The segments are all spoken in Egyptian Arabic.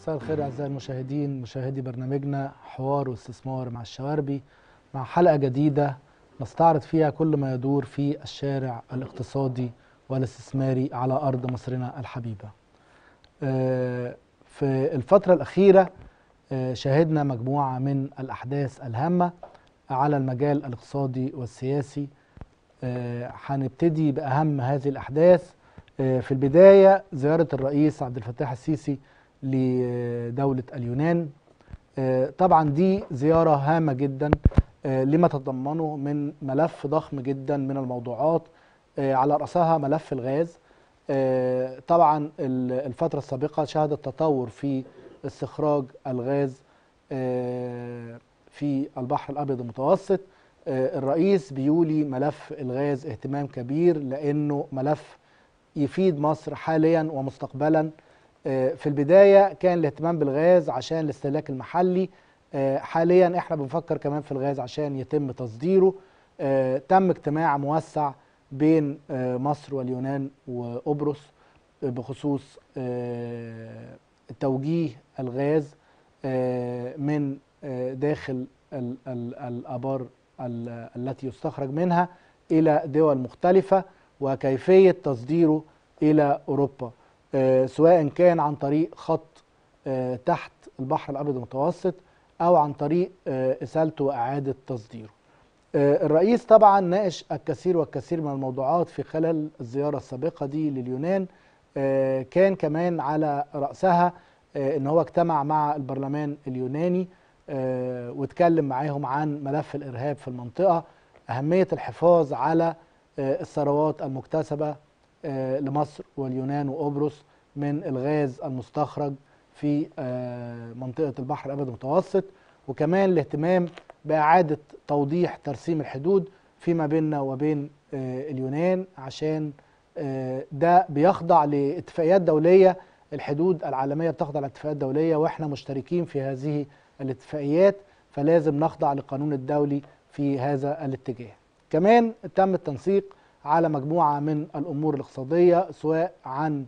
مساء الخير اعزائي المشاهدين مشاهدي برنامجنا حوار واستثمار مع الشواربي مع حلقه جديده نستعرض فيها كل ما يدور في الشارع الاقتصادي والاستثماري على ارض مصرنا الحبيبه. آه، في الفتره الاخيره آه، شهدنا مجموعه من الاحداث الهامه على المجال الاقتصادي والسياسي آه، هنبتدي باهم هذه الاحداث آه، في البدايه زياره الرئيس عبد الفتاح السيسي لدوله اليونان آه، طبعا دي زياره هامه جدا آه، لما تتضمنه من ملف ضخم جدا من الموضوعات آه، على راسها ملف الغاز آه، طبعا ال- الفتره السابقه شهدت تطور في استخراج الغاز آه، في البحر الابيض المتوسط آه، الرئيس بيولي ملف الغاز اهتمام كبير لانه ملف يفيد مصر حاليا ومستقبلا آه، في البدايه كان الاهتمام بالغاز عشان الاستهلاك المحلي آه، حاليا احنا بنفكر كمان في الغاز عشان يتم تصديره آه، تم اجتماع موسع بين آه، مصر واليونان وقبرص آه، بخصوص آه، توجيه الغاز آه، من آه، داخل ال- ال- الابار ال- التي يستخرج منها الى دول مختلفه وكيفيه تصديره الى اوروبا آه، سواء كان عن طريق خط آه، تحت البحر الابيض المتوسط او عن طريق آه، اسالته واعاده تصديره. آه، الرئيس طبعا ناقش الكثير والكثير من الموضوعات في خلال الزياره السابقه دي لليونان آه، كان كمان على راسها آه، ان هو اجتمع مع البرلمان اليوناني آه، واتكلم معاهم عن ملف الارهاب في المنطقه اهميه الحفاظ على آه، الثروات المكتسبه آه، لمصر واليونان وقبرص من الغاز المستخرج في آه، منطقه البحر الابيض المتوسط وكمان الاهتمام باعاده توضيح ترسيم الحدود فيما بيننا وبين آه، اليونان عشان آه، ده بيخضع لاتفاقيات دوليه الحدود العالميه بتخضع لاتفاقيات دوليه واحنا مشتركين في هذه الاتفاقيات فلازم نخضع للقانون الدولي في هذا الاتجاه. كمان تم التنسيق على مجموعه من الامور الاقتصاديه سواء عن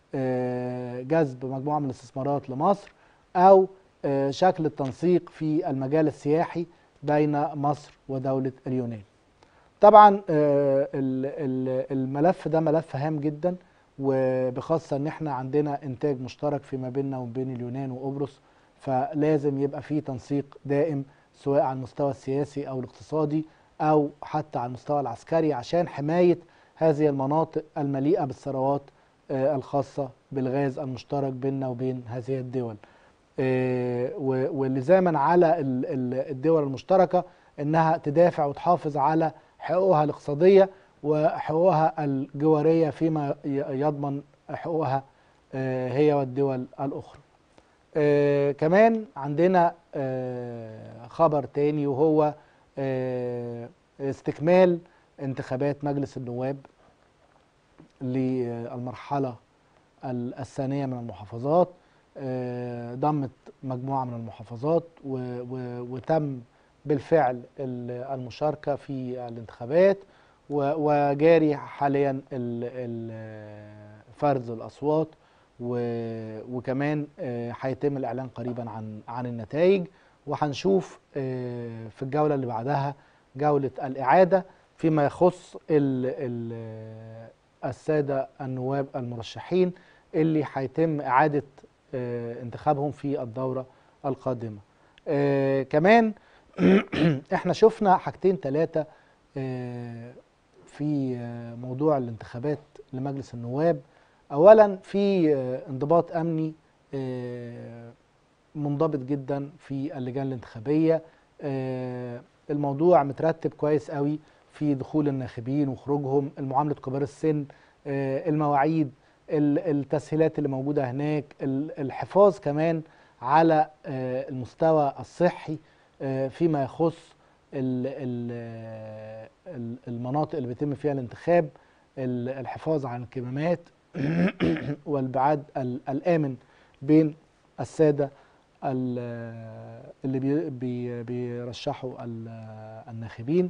آه، جذب مجموعه من الاستثمارات لمصر او آه، شكل التنسيق في المجال السياحي بين مصر ودوله اليونان. طبعا آه، ال- ال- الملف ده ملف هام جدا وبخاصه ان احنا عندنا انتاج مشترك فيما بيننا وبين اليونان وقبرص فلازم يبقى في تنسيق دائم سواء على المستوى السياسي او الاقتصادي او حتى على المستوى العسكري عشان حمايه هذه المناطق المليئه بالثروات آه، الخاصه بالغاز المشترك بيننا وبين هذه الدول. آه، و- ولزاما على ال- ال- الدول المشتركه انها تدافع وتحافظ على حقوقها الاقتصاديه وحقوقها الجواريه فيما ي- يضمن حقوقها آه، هي والدول الاخرى. آه، كمان عندنا آه، خبر تاني وهو آه، استكمال انتخابات مجلس النواب للمرحله ال- الثانيه من المحافظات آه، ضمت مجموعه من المحافظات و- و- وتم بالفعل ال- المشاركه في الانتخابات و- وجاري حاليا ال- ال- فرز الاصوات و- وكمان آه، هيتم الاعلان قريبا عن عن النتائج وهنشوف آه، في الجوله اللي بعدها جوله الاعاده فيما يخص ال ال الساده النواب المرشحين اللي هيتم اعاده آه، انتخابهم في الدوره القادمه. آه، كمان احنا شفنا حاجتين ثلاثه في آه، موضوع الانتخابات لمجلس النواب اولا في آه، انضباط امني آه، منضبط جدا في اللجان الانتخابيه آه، الموضوع مترتب كويس قوي في دخول الناخبين وخروجهم المعامله كبار السن آه، المواعيد ال- التسهيلات اللي موجوده هناك ال- الحفاظ كمان على آه، المستوى الصحي آه، فيما يخص ال- ال- ال- المناطق اللي بيتم فيها الانتخاب ال- الحفاظ على الكمامات والابعاد ال- الامن بين الساده ال- اللي بي- بي- بيرشحوا ال- الناخبين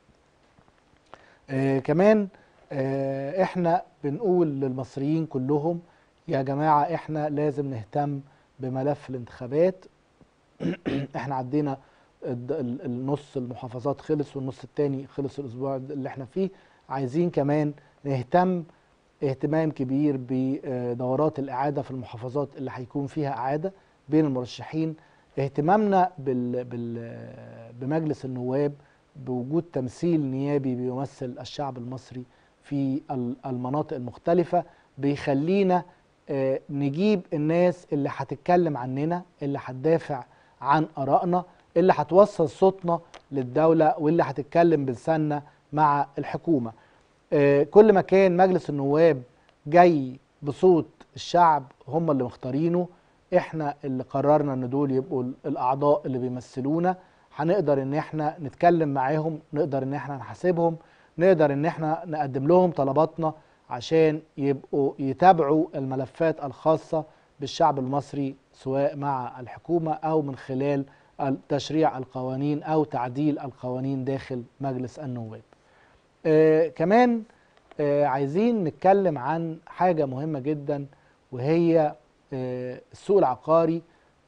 آه كمان آه احنا بنقول للمصريين كلهم يا جماعه احنا لازم نهتم بملف الانتخابات احنا عدينا الد- ال- النص المحافظات خلص والنص التاني خلص الاسبوع اللي احنا فيه عايزين كمان نهتم اهتمام كبير بدورات الاعاده في المحافظات اللي هيكون فيها اعاده بين المرشحين اهتمامنا بال بال بمجلس النواب بوجود تمثيل نيابي بيمثل الشعب المصري في ال- المناطق المختلفه بيخلينا آه، نجيب الناس اللي هتتكلم عننا اللي هتدافع عن ارائنا اللي هتوصل صوتنا للدوله واللي هتتكلم بلساننا مع الحكومه آه، كل ما كان مجلس النواب جاي بصوت الشعب هم اللي مختارينه احنا اللي قررنا ان دول يبقوا ال- الاعضاء اللي بيمثلونا هنقدر ان احنا نتكلم معاهم نقدر ان احنا نحاسبهم نقدر ان احنا نقدم لهم طلباتنا عشان يبقوا يتابعوا الملفات الخاصة بالشعب المصري سواء مع الحكومة او من خلال تشريع القوانين او تعديل القوانين داخل مجلس النواب آه كمان آه عايزين نتكلم عن حاجة مهمة جدا وهي آه السوق العقاري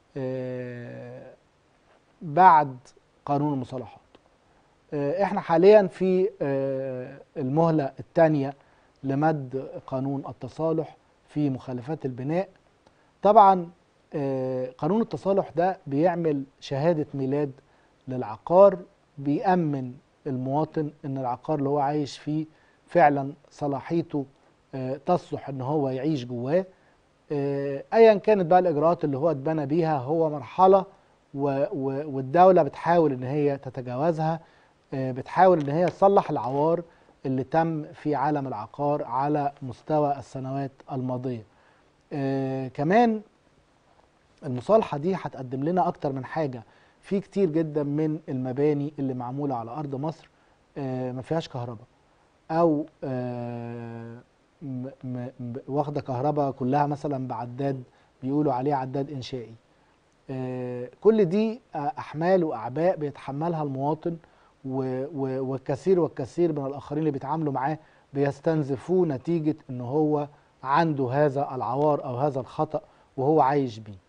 آه بعد قانون المصالحات آه احنا حاليا في آه المهلة الثانية لمد قانون التصالح في مخالفات البناء طبعا آه قانون التصالح ده بيعمل شهادة ميلاد للعقار بيأمن المواطن ان العقار اللي هو عايش فيه فعلا صلاحيته آه تصلح ان هو يعيش جواه آه ايا كانت بقى الاجراءات اللي هو اتبنى بيها هو مرحله و و والدوله بتحاول ان هي تتجاوزها آه بتحاول ان هي تصلح العوار اللي تم في عالم العقار على مستوى السنوات الماضيه آه كمان المصالحه دي هتقدم لنا اكتر من حاجه في كتير جدا من المباني اللي معموله على ارض مصر آه ما فيهاش كهرباء او آه م- م- م- واخده كهرباء كلها مثلا بعداد بيقولوا عليه عداد انشائي آه كل دي آه احمال واعباء بيتحملها المواطن و- و- والكثير والكثير من الاخرين اللي بيتعاملوا معاه بيستنزفوه نتيجه ان هو عنده هذا العوار او هذا الخطا وهو عايش بيه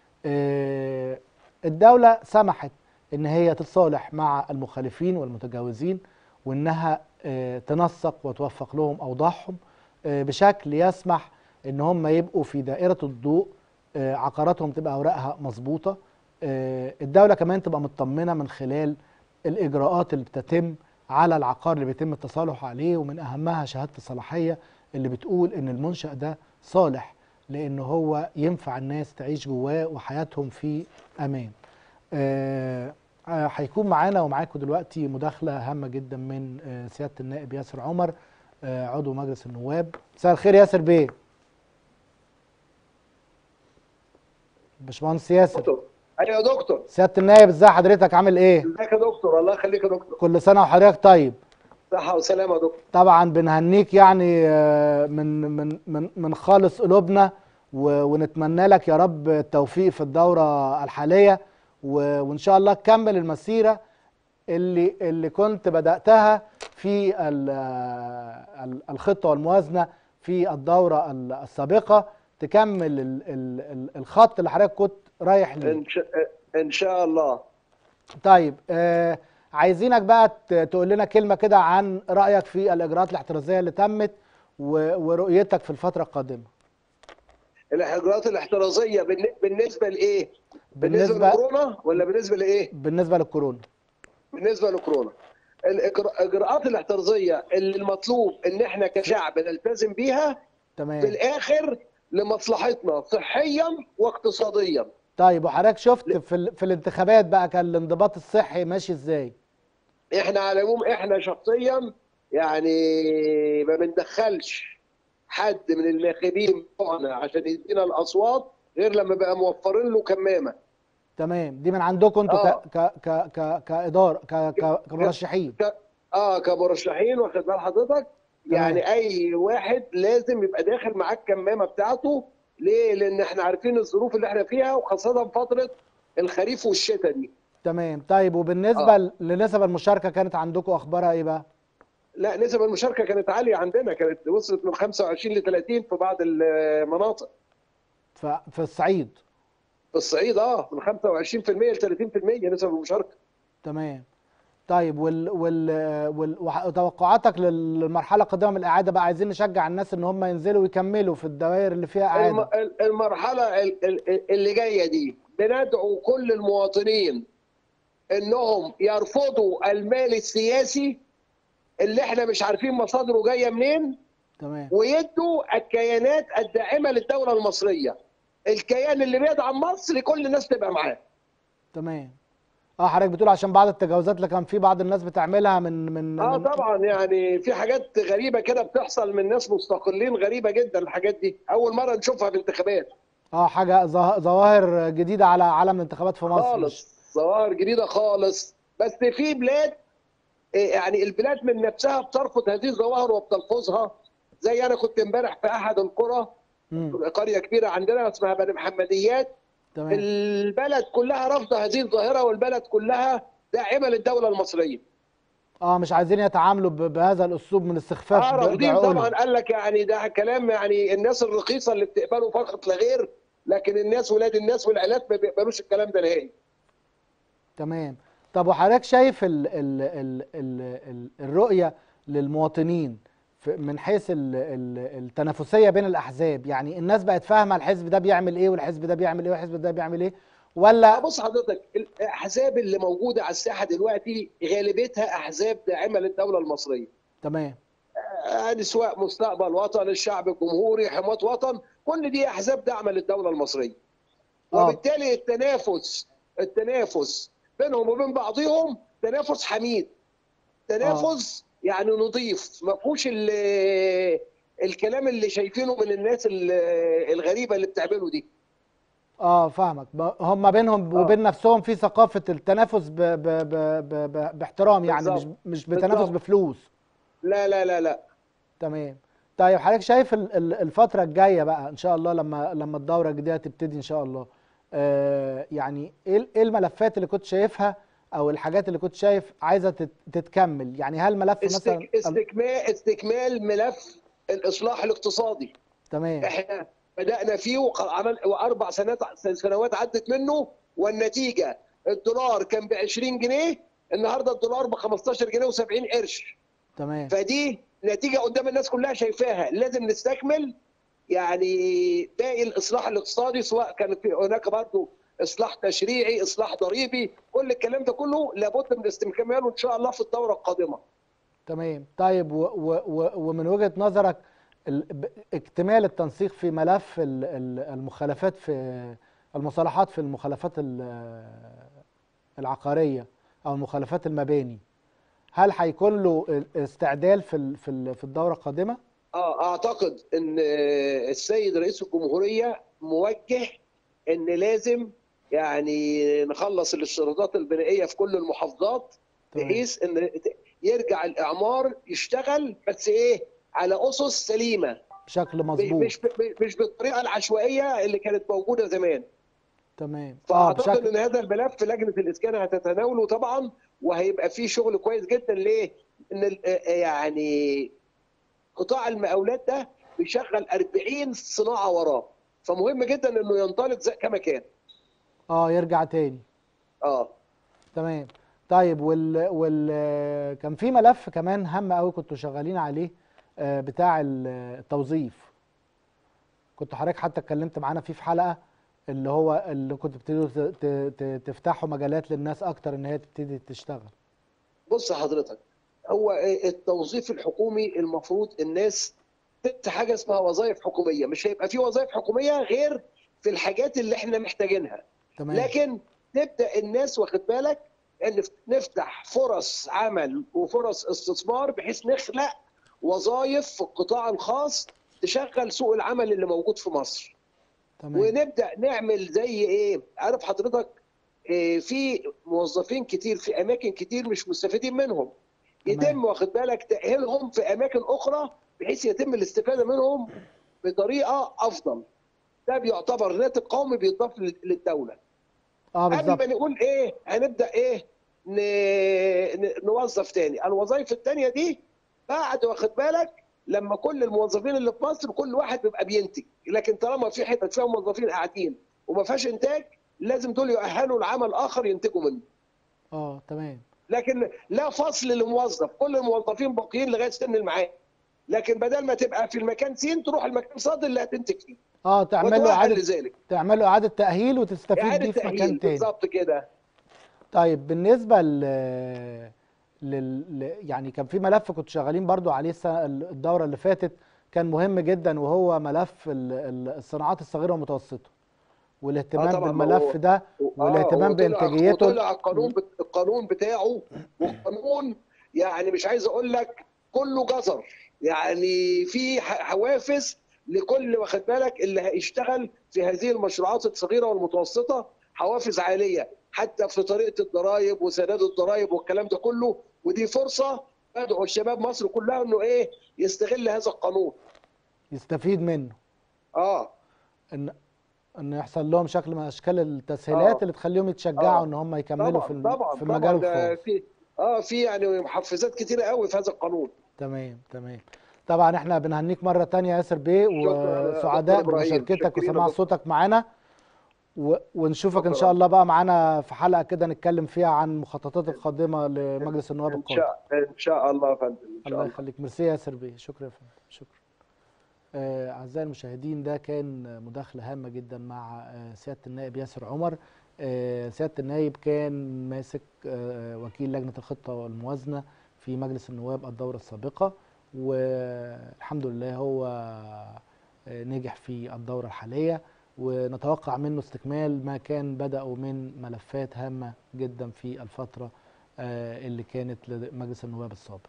آه، الدولة سمحت ان هي تتصالح مع المخالفين والمتجاوزين وانها آه، تنسق وتوفق لهم اوضاعهم آه، بشكل يسمح ان هم يبقوا في دائرة الضوء آه، عقاراتهم تبقى اوراقها مظبوطة آه، الدولة كمان تبقى مطمنة من خلال الاجراءات اللي بتتم على العقار اللي بيتم التصالح عليه ومن اهمها شهادة الصلاحية اللي بتقول ان المنشأ ده صالح لان هو ينفع الناس تعيش جواه وحياتهم في امان آه، آه، هيكون معانا ومعاكم دلوقتي مداخله هامه جدا من آه، سياده النائب ياسر عمر آه، عضو مجلس النواب مساء الخير ياسر بيه باشمهندس ياسر دكتور ايوه يا دكتور سياده النائب ازي حضرتك عامل ايه ازيك يا دكتور الله يخليك يا دكتور كل سنه وحضرتك طيب صحه وسلامه يا دكتور طبعا بنهنيك يعني آه، من من من من خالص قلوبنا و- ونتمنى لك يا رب التوفيق في الدورة الحالية و- وإن شاء الله تكمل المسيرة اللي اللي كنت بدأتها في ال- ال- الخطة والموازنة في الدورة ال- السابقة تكمل ال- ال- ال- الخط اللي حضرتك كنت رايح ليه ان شاء ان شاء الله طيب آه عايزينك بقى ت- تقول لنا كلمة كده عن رأيك في الإجراءات الاحترازية اللي تمت و- ورؤيتك في الفترة القادمة الاجراءات الاحترازيه بالن- بالنسبه لايه؟ بالنسبه بالنسبة لكورونا ولا بالنسبه لايه؟ بالنسبة للكورونا بالنسبه لكورونا الاجراءات الاحترازيه اللي المطلوب ان احنا كشعب نلتزم بيها في تمام الاخر لمصلحتنا صحيا واقتصاديا طيب وحضرتك شفت في, ال... في الانتخابات بقى كان الانضباط الصحي ماشي ازاي احنا على العموم احنا شخصيا يعني ما بندخلش حد من الناخبين بتوعنا عشان يدينا الاصوات غير لما بقى موفرين له كمامه تمام دي من عندكم انتوا آه. ك... ك... ك... ك... كإدارة ك... ك... كمرشحين ك... اه كمرشحين واخد بال حضرتك يعني اي واحد لازم يبقى داخل معاه الكمامه بتاعته ليه؟ لان احنا عارفين الظروف اللي احنا فيها وخاصه فتره الخريف والشتاء دي تمام طيب وبالنسبة آه. لنسب المشاركة كانت عندكم أخبارها إيه بقى؟ لا نسب المشاركه كانت عاليه عندنا كانت وصلت من 25 ل 30 في بعض المناطق ف... في الصعيد في الصعيد اه من 25% ل 30% نسب المشاركه تمام طيب وال وال وال وح- وتوقعاتك للمرحله القادمه من الاعاده بقى عايزين نشجع الناس ان هم ينزلوا ويكملوا في الدوائر اللي فيها الم- اعاده ال- المرحله ال- ال- اللي جايه دي بندعو كل المواطنين انهم يرفضوا المال السياسي اللي احنا مش عارفين مصادره جايه منين تمام ويدوا الكيانات الداعمه للدوله المصريه الكيان اللي بيدعم مصر كل الناس تبقى معاه تمام اه حضرتك بتقول عشان بعض التجاوزات اللي كان في بعض الناس بتعملها من من اه من طبعا يعني في حاجات غريبه كده بتحصل من ناس مستقلين غريبه جدا الحاجات دي اول مره نشوفها في انتخابات اه حاجه ظه- ظواهر جديده على عالم الانتخابات في مصر مش- خالص ظواهر جديده خالص بس في بلاد إيه، يعني البلاد من نفسها بترفض هذه الظواهر وبتلفظها زي انا كنت امبارح في احد القرى مم. قريه كبيره عندنا اسمها بني محمديات تمام البلد كلها رافضه هذه الظاهره والبلد كلها داعمه للدوله المصريه اه مش عايزين يتعاملوا ب- بهذا الاسلوب من الاستخفاف اه ب- رافضين بعقولهم. طبعا قال لك يعني ده كلام يعني الناس الرخيصه اللي بتقبله فقط لا غير لكن الناس ولاد الناس والعيالات ما بيقبلوش الكلام ده نهائي تمام طب وحضرتك شايف ال ال ال ال ال الرؤية للمواطنين في- من حيث ال ال التنافسية بين الأحزاب يعني الناس بقت فاهمة الحزب ده بيعمل إيه والحزب ده بيعمل إيه والحزب ده بيعمل إيه ولا بص حضرتك الاحزاب اللي موجوده على الساحه دلوقتي غالبيتها احزاب داعمه للدوله المصريه تمام يعني سواء مستقبل وطن الشعب الجمهوري حماة وطن كل دي احزاب داعمه للدوله المصريه آه. وبالتالي التنافس التنافس بينهم وبين بعضهم تنافس حميد تنافس يعني نظيف ما فيهوش ال- الكلام اللي شايفينه من الناس ال- الغريبه اللي بتعمله دي اه فاهمك ب- هم بينهم آه. وبين نفسهم في ثقافة التنافس ب ب ب ب ب باحترام يعني مش بالظبط. مش بتنافس بالظبط. بفلوس لا لا لا لا تمام طيب حضرتك شايف ال- ال- الفترة الجاية بقى ان شاء الله لما لما الدورة الجديدة تبتدي ان شاء الله آه يعني ايه ال- إيه الملفات اللي كنت شايفها او الحاجات اللي كنت شايف عايزة تت- تتكمل يعني هل ملف مثلا استك... استكمال استكمال ملف الاصلاح الاقتصادي تمام احنا بدانا فيه وعمل واربع سنوات سنوات عدت منه والنتيجه الدولار كان ب 20 جنيه النهارده الدولار ب 15 جنيه و70 قرش تمام فدي نتيجه قدام الناس كلها شايفاها لازم نستكمل يعني باقي الاصلاح الاقتصادي سواء كان في هناك برضه اصلاح تشريعي اصلاح ضريبي كل الكلام ده كله لابد من استكماله ان شاء الله في الدوره القادمه تمام طيب و و و ومن وجهة نظرك ال- ب- اكتمال التنسيق في ملف ال- ال- المخالفات في المصالحات في المخالفات ال- العقارية او المخالفات المباني هل هيكون له استعدال في ال- في ال- في الدورة القادمة؟ اه اعتقد ان السيد رئيس الجمهوريه موجه ان لازم يعني نخلص الاشتراطات البنائيه في كل المحافظات تمام. بحيث ان يرجع الاعمار يشتغل بس ايه على اسس سليمه بشكل ب- مظبوط مش ب- مش بالطريقه العشوائيه اللي كانت موجوده زمان تمام اه فاعتقد بشكل ان هذا الملف لجنه الاسكان هتتناوله طبعا وهيبقى فيه شغل كويس جدا ليه؟ ان ال- يعني قطاع المقاولات ده بيشغل 40 صناعه وراه فمهم جدا انه ينطلق زي كما كان اه يرجع تاني اه تمام طيب وال وال كان في ملف كمان هام قوي كنتوا شغالين عليه آه، بتاع ال- التوظيف كنت حضرتك حتى اتكلمت معانا فيه في حلقة اللي هو اللي كنت بتبتدوا ت- ت- ت- تفتحوا مجالات للناس اكتر ان هي تبتدي تشتغل بص حضرتك هو التوظيف الحكومي المفروض الناس تفتح حاجه اسمها وظائف حكوميه مش هيبقى في وظائف حكوميه غير في الحاجات اللي احنا محتاجينها تمام لكن تبدا الناس واخد بالك ان نفتح فرص عمل وفرص استثمار بحيث نخلق وظائف في القطاع الخاص تشغل سوق العمل اللي موجود في مصر تمام ونبدا نعمل زي ايه عارف حضرتك إيه في موظفين كتير في اماكن كتير مش مستفيدين منهم تمام. يتم واخد بالك تاهيلهم في اماكن اخرى بحيث يتم الاستفاده منهم بطريقه افضل ده بيعتبر راتب قومي بيضاف لل- للدوله اه قبل بالظبط ما نقول ايه هنبدا ايه ن... ن- نوظف تاني الوظائف التانيه دي بعد واخد بالك لما كل الموظفين اللي في مصر كل واحد بيبقى بينتج لكن طالما في حتت فيها موظفين قاعدين وما فيهاش انتاج لازم دول يؤهلوا لعمل اخر ينتجوا منه اه تمام لكن لا فصل للموظف كل الموظفين باقيين لغايه سن المعاد لكن بدل ما تبقى في المكان سين تروح المكان صاد اللي هتنتج فيه اه تعمل له وتؤهل اعاده لذلك تعمل له اعاده تاهيل وتستفيد اعاده بيه في مكان تاهيل تاني بالظبط كده طيب بالنسبه ل لل... ل- يعني كان في ملف كنتوا شغالين برضو عليه السنة الدورة اللي فاتت كان مهم جدا وهو ملف ال- ال- الصناعات الصغيرة والمتوسطة والاهتمام طبعا، ما بالملف هو- ده والاهتمام وطلع- بانتاجيته وطلع القانون بت- القانون بتاعه والقانون يعني مش عايز اقول لك كله جزر يعني في ح- حوافز لكل واخد بالك اللي هيشتغل في هذه المشروعات الصغيره والمتوسطه حوافز عاليه حتى في طريقه الضرائب وسداد الضرائب والكلام ده كله ودي فرصه ادعو الشباب مصر كلها انه ايه يستغل هذا القانون يستفيد منه اه ان ان يحصل لهم شكل من اشكال التسهيلات آه. اللي تخليهم يتشجعوا آه. ان هم يكملوا في طبعا الم- طبعا في المجال طبعا ده الخاص في اه في يعني محفزات كتيره قوي في هذا القانون تمام تمام طبعا احنا بنهنيك مره تانية يا ياسر بيه شكرا يا وسعداء دكتور إبراهيم. بمشاركتك شكرين يا وسماع دكتور. صوتك معانا و- ونشوفك ان شكرا. شاء الله بقى معانا في حلقه كده نتكلم فيها عن مخططات القادمه لمجلس النواب ان القادم شاء ان شاء الله يا فندم ان شاء الله الله يخليك ميرسي يا ياسر بيه شكرا يا فندم شكرا آه، اعزائي المشاهدين ده كان مداخله هامه جدا مع آه، سياده النائب ياسر عمر آه، سياده النائب كان ماسك آه، وكيل لجنه الخطه والموازنه في مجلس النواب الدوره السابقه والحمد لله هو آه، نجح في الدوره الحاليه ونتوقع منه استكمال ما كان بدأه من ملفات هامه جدا في الفتره آه، اللي كانت لمجلس النواب السابق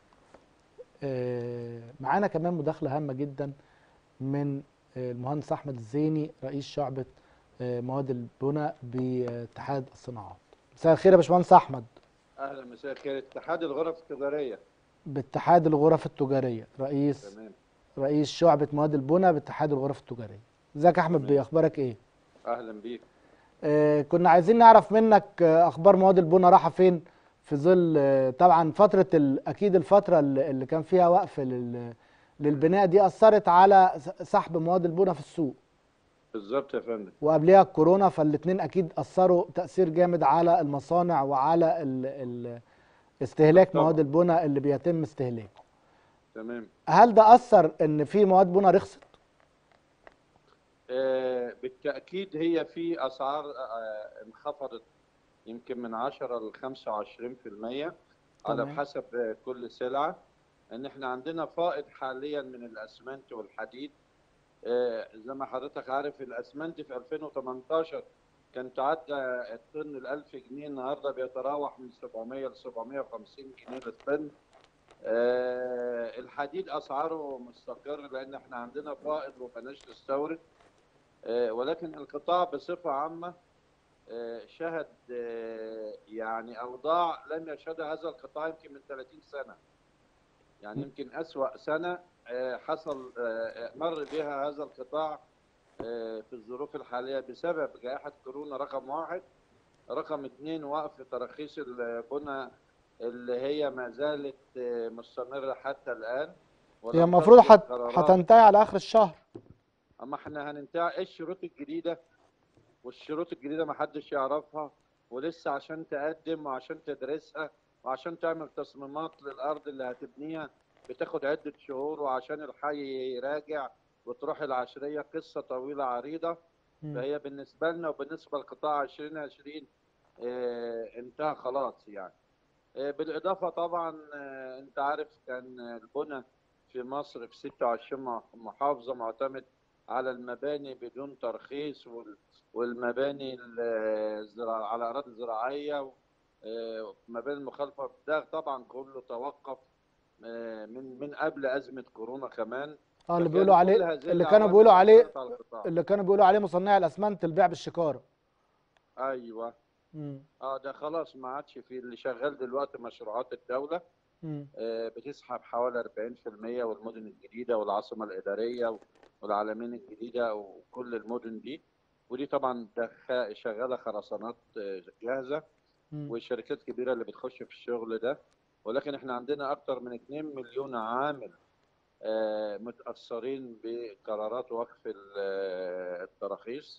آه، معانا كمان مداخلة هامة جدا من آه، المهندس أحمد الزيني رئيس شعبة آه، مواد البناء باتحاد الصناعات مساء الخير يا باشمهندس أحمد اهلا مساء الخير اتحاد الغرف التجاريه باتحاد الغرف التجارية رئيس تمام رئيس شعبة مواد البناء باتحاد الغرف التجارية ازيك يا أحمد تمام. بيه أخبارك إيه؟ اهلا بيك آه، كنا عايزين نعرف منك آه، اخبار مواد البناء رايحه فين في ظل آه، طبعا فتره ال- اكيد الفتره اللي اللي كان فيها وقف لل- للبناء دي اثرت على س- سحب مواد البناء في السوق بالظبط يا فندم وقبلها الكورونا فالاثنين اكيد اثروا تاثير جامد على المصانع وعلى ال ال استهلاك طبعا. مواد البناء اللي بيتم استهلاكه تمام هل ده اثر ان في مواد بناء رخصت آه بالتاكيد هي في اسعار آه انخفضت يمكن من 10 ل 25% على تمام. حسب آه، كل سلعه ان احنا عندنا فائض حاليا من الاسمنت والحديد آه زي ما حضرتك عارف الاسمنت في 2018 كان تعدى الطن ال 1000 جنيه النهارده بيتراوح من 700 ل 750 جنيه للطن آه، الحديد اسعاره مستقر لان احنا عندنا فائض وبلاش نستورد آه، ولكن القطاع بصفه عامه آه، شهد آه، يعني اوضاع لم يشهدها هذا القطاع يمكن من 30 سنه يعني يمكن اسوا سنه آه، حصل آه، مر بها هذا القطاع آه، في الظروف الحاليه بسبب جائحه كورونا رقم واحد رقم اثنين وقف تراخيص البنى اللي هي ما زالت آه، مستمره حتى الان ولم هي المفروض تصدر هت- قرارات. هتنتهي على اخر الشهر اما احنا هننتهي ايه الشروط الجديده والشروط الجديده ما حدش يعرفها ولسه عشان تقدم وعشان تدرسها وعشان تعمل تصميمات للارض اللي هتبنيها بتاخد عده شهور وعشان الحي يراجع وتروح العشريه قصه طويله عريضه مم. فهي بالنسبه لنا وبالنسبه لقطاع 2020 آه، انتهى خلاص يعني آه، بالاضافه طبعا آه، انت عارف كان البنى في مصر في 26 مح- محافظه معتمد على المباني بدون ترخيص وال- والمباني ال- الزراع على اراضي زراعيه آه، مباني المخالفه ده طبعا كله توقف آه، من من قبل ازمه كورونا كمان اه اللي فكان بيقولوا كل عليه هذه اللي كانوا العوامل بيقولوا عليه أثرت على القطاع. اللي كانوا بيقولوا عليه مصنعي الاسمنت البيع بالشكاره ايوه مم. اه ده خلاص ما عادش في اللي شغال دلوقتي مشروعات الدوله مم. آه، بتسحب حوالي 40% والمدن الجديده والعاصمه الاداريه والعالمين الجديده وكل المدن دي ودي طبعا ده خ- شغاله خرسانات آه، جاهزه مم. والشركات كبيره اللي بتخش في الشغل ده ولكن احنا عندنا اكتر من 2 مليون عامل آه، متاثرين بقرارات وقف ال- آه، التراخيص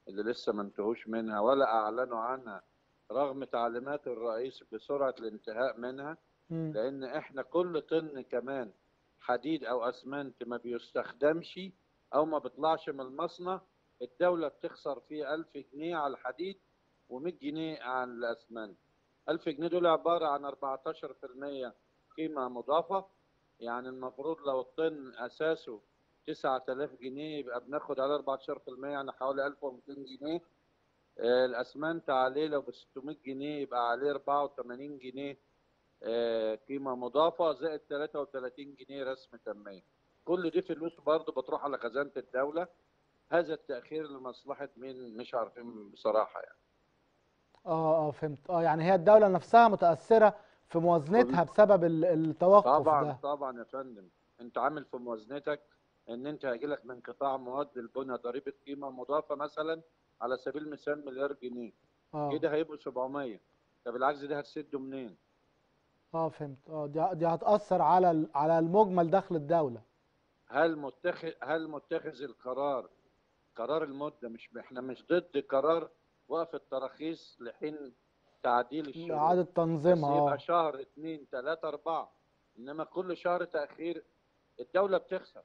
اللي لسه ما انتهوش منها ولا اعلنوا عنها رغم تعليمات الرئيس بسرعه الانتهاء منها مم. لان احنا كل طن كمان حديد او اسمنت ما بيستخدمش او ما بيطلعش من المصنع الدوله بتخسر فيه 1000 جنيه على الحديد و100 جنيه على الاسمنت 1000 جنيه دول عباره عن 14% قيمه مضافه يعني المفروض لو الطن اساسه 9000 جنيه يبقى بناخد على 14% يعني حوالي 1200 جنيه آه، الاسمنت عليه لو ب 600 جنيه يبقى عليه 84 جنيه آه، قيمه مضافه زائد 33 جنيه رسم تنميه كل دي فلوس برضه بتروح على خزانه الدوله هذا التاخير لمصلحه مين مش عارفين بصراحه يعني اه اه فهمت اه يعني هي الدولة نفسها متأثرة في موازنتها بسبب ال- التوقف طبعا ده طبعا يا فندم انت عامل في موازنتك ان انت هيجيلك من قطاع مواد البناء ضريبه قيمه مضافه مثلا على سبيل المثال مليار جنيه اه كده هيبقوا 700 طب العجز ده هتسده منين؟ اه فهمت اه دي دي هتأثر على ال- على المجمل دخل الدولة هل متخذ هل متخذ القرار قرار المده مش احنا مش ضد قرار وقف التراخيص لحين تعديل الشروط إعادة بس تنظيمها اه يبقى شهر اثنين ثلاثة أربعة إنما كل شهر تأخير الدولة بتخسر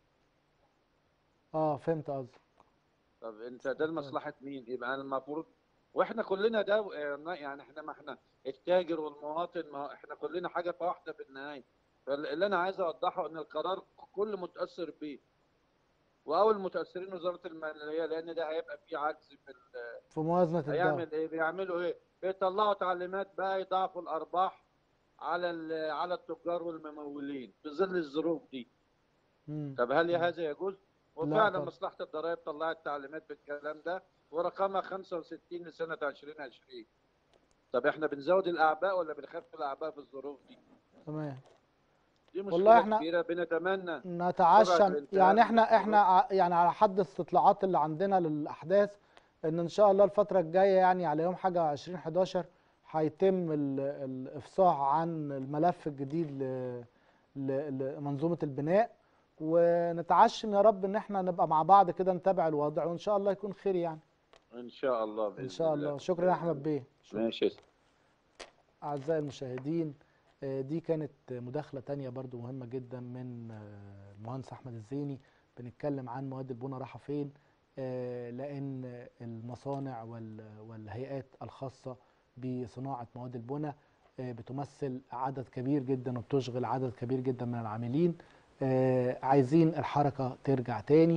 اه فهمت قصدك طب أنت ده لمصلحة مين؟ يبقى أنا المفروض وإحنا كلنا ده يعني إحنا ما إحنا التاجر والمواطن ما هو إحنا كلنا حاجة في واحدة في النهاية فاللي أنا عايز أوضحه إن القرار كل متأثر بيه وأول متأثرين وزارة المالية لأن ده هيبقى فيه عجز في ال- في موازنة الدولة هيعمل ايه بيعملوا ايه بيطلعوا تعليمات بقى يضاعفوا الارباح على ال- على التجار والممولين في ظل الظروف دي مم. طب هل هذا يجوز وفعلا طبعا. مصلحه الضرائب طلعت تعليمات بالكلام ده ورقمها 65 لسنه 2020 طب احنا بنزود الاعباء ولا بنخفف الاعباء في الظروف دي تمام دي مشكله والله إحنا- كبيره بنتمنى نتعشم سرعة الانتهاء يعني من احنا احنا القرار. ع- يعني على حد استطلاعات اللي عندنا للاحداث ان ان شاء الله الفتره الجايه يعني على يوم حاجه 20 11 هيتم ال- الافصاح عن الملف الجديد ل- ل- لمنظومه البناء ونتعشم يا رب ان احنا نبقى مع بعض كده نتابع الوضع وان شاء الله يكون خير يعني ان شاء الله باذن ان شاء الله شكرا يا احمد بيه شكرا. ماشي أعزائي المشاهدين آه، دي كانت مداخلة تانية برضو مهمة جدا من آه، المهندس أحمد الزيني بنتكلم عن مواد البناء رايحة فين آه، لأن المصانع وال- والهيئات الخاصة بصناعة مواد البناء آه، بتمثل عدد كبير جدا وبتشغل عدد كبير جدا من العاملين آه، عايزين الحركة ترجع تاني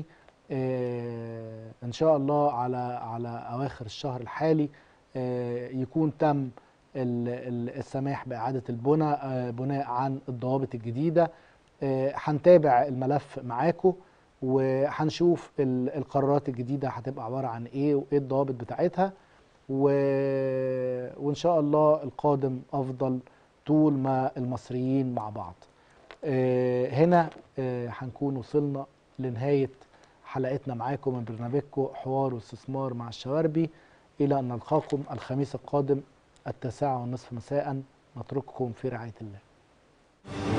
آه، إن شاء الله على على أواخر الشهر الحالي آه، يكون تم ال- ال- السماح بإعادة البناء آه، بناء عن الضوابط الجديدة آه، هنتابع الملف معاكم وهنشوف ال- القرارات الجديدة هتبقى عبارة عن ايه وايه الضوابط بتاعتها و... وان شاء الله القادم افضل طول ما المصريين مع بعض آه، هنا آه، هنكون وصلنا لنهاية حلقتنا معاكم من برنامجكم حوار واستثمار مع الشواربي إلى أن نلقاكم الخميس القادم التاسعة والنصف مساء نترككم في رعاية الله